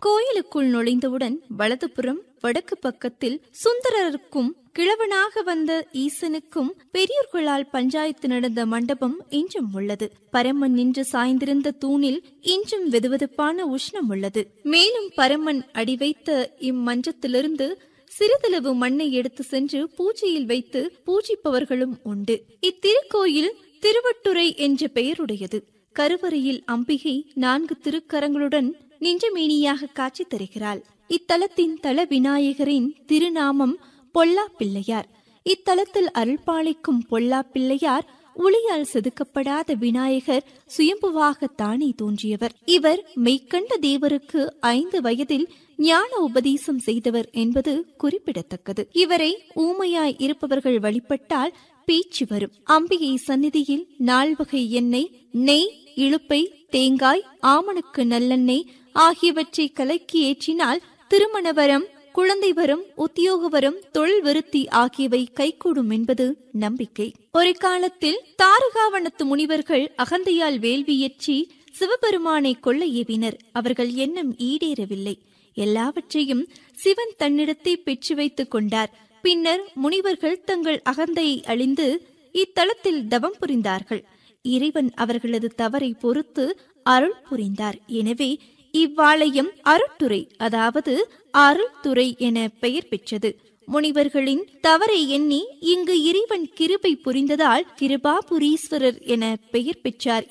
கோயிலுக்குள் நுழைந்தவுடன் வலதுபுறம் வடக்கு பக்கத்தில் சுந்தரருக்கும் கிழவனாக வந்த ஈசனுக்கும் பெரியோர்களால் பஞ்சாயத்து நடந்த மண்டபம் இன்றும் உள்ளது பரமன் நின்று சாய்ந்திருந்த தூணில் இன்றும் வெதுவெதுப்பான உஷ்ணம் உள்ளது மேலும் பரமன் அடி வைத்த இம்மன்றத்திலிருந்து சிறிதளவு மண்ணை எடுத்து சென்று பூஜையில் வைத்து பூஜிப்பவர்களும் உண்டு இத்திருக்கோயில் திருவட்டுரை என்ற பெயருடையது கருவறையில் அம்பிகை நான்கு திருக்கரங்களுடன் நின்றமேனியாக காட்சி தருகிறாள் இத்தலத்தின் தல விநாயகரின் திருநாமம் பொல்லா பிள்ளையார் இத்தலத்தில் அருள்பாலிக்கும் பொல்லா பிள்ளையார் ஒளியால் செதுக்கப்படாத விநாயகர் சுயம்புவாக தானே தோன்றியவர் இவர் மெய்க்கண்ட தேவருக்கு ஐந்து வயதில் ஞான உபதேசம் செய்தவர் என்பது குறிப்பிடத்தக்கது இவரை ஊமையாய் இருப்பவர்கள் வழிபட்டால் பேச்சு வரும் அம்பிகை சந்நிதியில் நால்வகை எண்ணெய் நெய் இழுப்பை தேங்காய் ஆமணக்கு நல்லெண்ணெய் ஆகியவற்றை கலக்கி ஏற்றினால் திருமண வரம் குழந்தை வரம் உத்தியோக வரம் தொழில் விருத்தி ஆகியவை கைகூடும் என்பது நம்பிக்கை ஒரு காலத்தில் தாரகாவனத்து முனிவர்கள் அகந்தையால் வேள்வியற்றி சிவபெருமானை கொள்ள ஏவினர் அவர்கள் எண்ணம் ஈடேறவில்லை எல்லாவற்றையும் சிவன் தன்னிடத்தை பெற்று வைத்துக் கொண்டார் பின்னர் முனிவர்கள் தங்கள் அகந்தையை அழிந்து இத்தலத்தில் தவம் புரிந்தார்கள் இறைவன் அவர்களது தவறை பொறுத்து அருள் புரிந்தார் எனவே இவ்வாலயம் அருட்டுரை அதாவது அருள்துறை என பெயர் பெற்றது முனிவர்களின் தவறை எண்ணி இங்கு இறைவன் கிருபை புரிந்ததால் கிருபாபுரீஸ்வரர் என பெயர் பெற்றார்